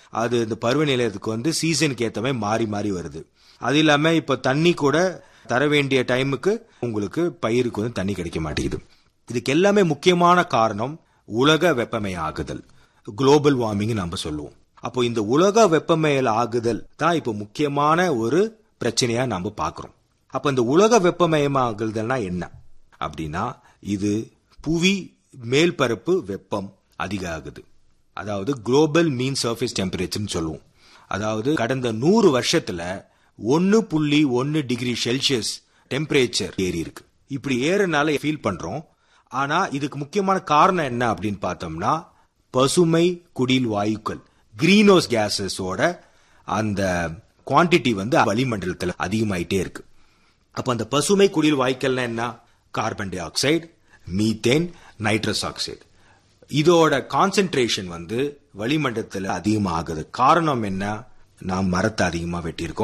அது இந்த பருவநிலையத்துக்கு வந்து சீசனுக்கு ஏத்த மாதிரி மாறி மாறி வருது அது இல்லாம இப்ப தண்ணி கூட தர வேண்டிய டைமுக்கு உங்களுக்கு பயிருக்கு வந்து தண்ணி கிடைக்க மாட்டேங்குது இதுக்கு எல்லாமே முக்கியமான காரணம் உலக வெப்பமயமாகுதல் குளோபல் வார்மிங் நம்ம சொல்லுவோம் அப்போ இந்த உலக வெப்பமயல் ஆகுதல் தான் இப்போ முக்கியமான ஒரு பிரச்சனையா நம்ம பார்க்கிறோம் அப்ப இந்த உலக வெப்பமயமாகுதல்னா என்ன அப்படின்னா இது புவி மேல்பரப்பு வெப்பம் அதிக ஆகுது அதாவது குளோபல் மீன் சர்ஃபேஸ் டெம்பரேச்சர்னு சொல்லுவோம் அதாவது கடந்த நூறு வருஷத்துல ஒன்னு புள்ளி ஒன்னு டிகிரி செல்சியஸ் டெம்பரேச்சர் ஏறி இருக்கு இப்படி ஏறனால ஃபீல் பண்றோம் ஆனா இதுக்கு முக்கியமான காரணம் என்ன அப்படின்னு பார்த்தோம்னா பசுமை குடில் வாயுக்கள் கிரீன்ஹவுஸ் கேசஸோட அந்த குவாண்டிட்டி வந்து வளிமண்டலத்தில் அதிகமாயிட்டே இருக்கு அப்ப அந்த பசுமை குடில் வாயுக்கள்னா என்ன carbon dioxide methane nitrous oxide இதோட கான்சென்ட்ரேஷன் வந்து வளிமண்டலத்தில் அதிகமாகுது காரணம் என்ன நாம் மரத்தை அதிகமாக வெட்டியிருக்கோம்